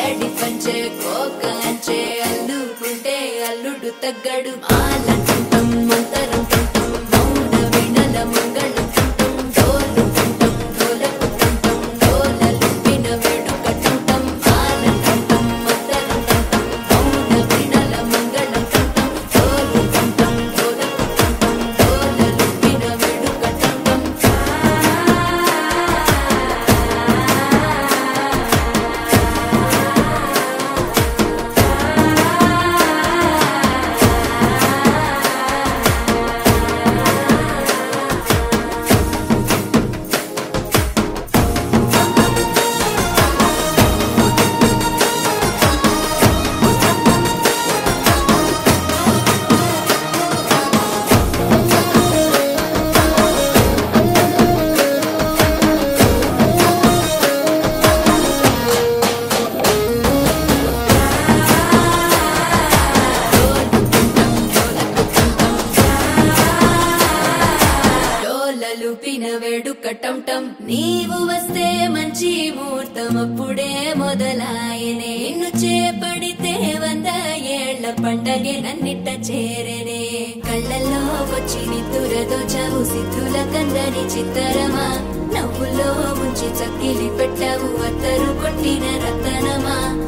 మేడి పంచే కోక అంచే అల్లుకుంటే అల్లుడు తగ్గడు మాలంటుంటాం మంతరం తుంటాం మౌన వినల మంగళం తుంటాం డోలు తుంటాం డోలకు తుంటాం డోలలు విన వేడుక తుంటాం మాలంటుంటాం మంతరం తుంటాం మౌన వినల మంగళం తుంటాం డోలు తుంటాం డోలకు తుంటాం డోలలు విన వేడుక తుంటాం డోలలు పిన వేడుకటం టం నీవు వస్తే మంచి ముహూర్తం అప్పుడే మొదలాయనే నిన్ను చేపడితే వంద ఏళ్ల పండగే నన్నిట్ట చేరనే కళ్ళల్లో వచ్చి నిద్దురదో చావు సిద్ధుల కందని చిత్తరమా నవ్వులో ముంచి చక్కిలి పెట్టావు అత్తరు కొట్టిన రతనమా